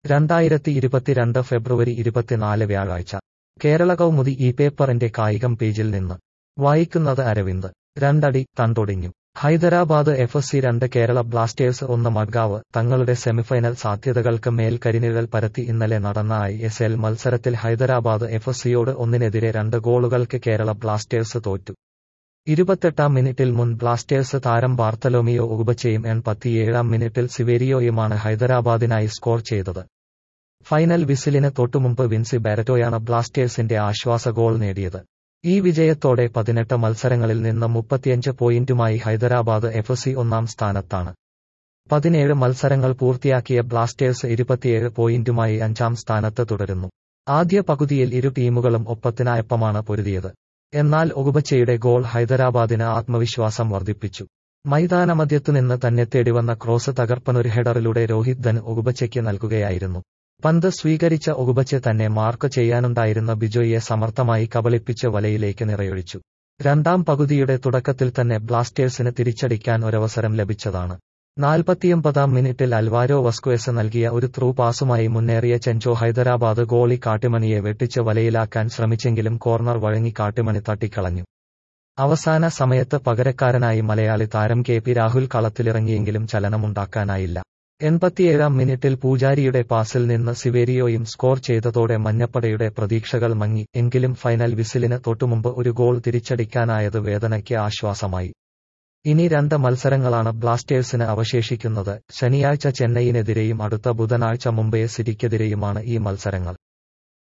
രണ്ടായിരത്തി ഇരുപത്തിരണ്ട് ഫെബ്രുവരി ഇരുപത്തിനാല് വ്യാഴാഴ്ച കേരള കൗമുദി ഈ പേപ്പറിന്റെ കായികം പേജിൽ നിന്ന് വായിക്കുന്നത് അരവിന്ദ് രണ്ടടി തണ്ടൊടിഞ്ഞു ഹൈദരാബാദ് എഫ് സി രണ്ട് കേരള ബ്ലാസ്റ്റേഴ്സ് ഒന്ന് മഡ്ഗാവ് തങ്ങളുടെ സെമിഫൈനൽ സാധ്യതകൾക്ക് മേൽ കരിനിഴൽ പരത്തി ഇന്നലെ നടന്ന ഐ എസ് എൽ മത്സരത്തിൽ ഹൈദരാബാദ് എഫ് സിയോട് ഒന്നിനെതിരെ രണ്ട് ഗോളുകൾക്ക് കേരള ബ്ലാസ്റ്റേഴ്സ് തോറ്റു ഇരുപത്തെട്ടാം മിനിറ്റിൽ മുൻ ബ്ലാസ്റ്റേഴ്സ് താരം ബാർത്തലോമിയോ ഉഗുബച്ചയും എൺപത്തിയേഴാം മിനിറ്റിൽ സിവേരിയോയുമാണ് ഹൈദരാബാദിനായി സ്കോർ ചെയ്തത് ഫൈനൽ വിസിലിന് തൊട്ടുമുമ്പ് വിൻസി ബാരറ്റോയാണ് ബ്ലാസ്റ്റേഴ്സിന്റെ ആശ്വാസ ഗോൾ നേടിയത് ഈ വിജയത്തോടെ പതിനെട്ട് മത്സരങ്ങളിൽ നിന്ന് മുപ്പത്തിയഞ്ച് പോയിന്റുമായി ഹൈദരാബാദ് എഫ് സി ഒന്നാം സ്ഥാനത്താണ് പതിനേഴ് മത്സരങ്ങൾ പൂർത്തിയാക്കിയ ബ്ലാസ്റ്റേഴ്സ് ഇരുപത്തിയേഴ് പോയിന്റുമായി അഞ്ചാം സ്ഥാനത്ത് തുടരുന്നു ആദ്യ പകുതിയിൽ ഇരു ടീമുകളും ഒപ്പത്തിനായപ്പമാണ് പൊരുതിയത് എന്നാൽ ഒകുബച്ചയുടെ ഗോൾ ഹൈദരാബാദിന് ആത്മവിശ്വാസം വർദ്ധിപ്പിച്ചു മൈതാനമധ്യത്തുനിന്ന് തന്നെ തേടിവന്ന ക്രോസ് തകർപ്പനൊരു ഹെഡറിലൂടെ രോഹിത് ധൻ ഒകുബച്ചയ്ക്ക് നൽകുകയായിരുന്നു പന്ത് സ്വീകരിച്ച ഒകുബച്ച് തന്നെ മാർക്ക് ചെയ്യാനുണ്ടായിരുന്ന ബിജോയെ സമർത്ഥമായി കബളിപ്പിച്ച് വലയിലേക്ക് നിറയൊഴിച്ചു രണ്ടാം പകുതിയുടെ തുടക്കത്തിൽ തന്നെ ബ്ലാസ്റ്റേഴ്സിന് തിരിച്ചടിക്കാൻ ഒരവസരം ലഭിച്ചതാണ് നാൽപ്പത്തിയൊമ്പതാം മിനിറ്റിൽ അൽവാരോ വസ്കുവെസ് നൽകിയ ഒരു ത്രൂ പാസുമായി മുന്നേറിയ ചെഞ്ചോ ഹൈദരാബാദ് ഗോളി കാട്ടിമണിയെ വെട്ടിച്ച് വലയിലാക്കാൻ ശ്രമിച്ചെങ്കിലും കോർണർ വഴങ്ങി കാട്ടിമണി തട്ടിക്കളഞ്ഞു അവസാന സമയത്ത് പകരക്കാരനായി മലയാളി താരം കെ പി രാഹുൽ കളത്തിലിറങ്ങിയെങ്കിലും ചലനമുണ്ടാക്കാനായില്ല എൺപത്തിയേഴാം മിനിറ്റിൽ പൂജാരിയുടെ പാസിൽ നിന്ന് സിവേരിയോയും സ്കോർ ചെയ്തതോടെ മഞ്ഞപ്പടയുടെ പ്രതീക്ഷകൾ മങ്ങി എങ്കിലും ഫൈനൽ വിസിലിന് തൊട്ടുമുമ്പ് ഒരു ഗോൾ തിരിച്ചടിക്കാനായത് വേദനയ്ക്ക് ആശ്വാസമായി ഇനി രണ്ട് മത്സരങ്ങളാണ് ബ്ലാസ്റ്റേഴ്സിന് അവശേഷിക്കുന്നത് ശനിയാഴ്ച ചെന്നൈയിനെതിരെയും അടുത്ത ബുധനാഴ്ച മുംബൈ സിറ്റിക്കെതിരെയുമാണ് ഈ മത്സരങ്ങൾ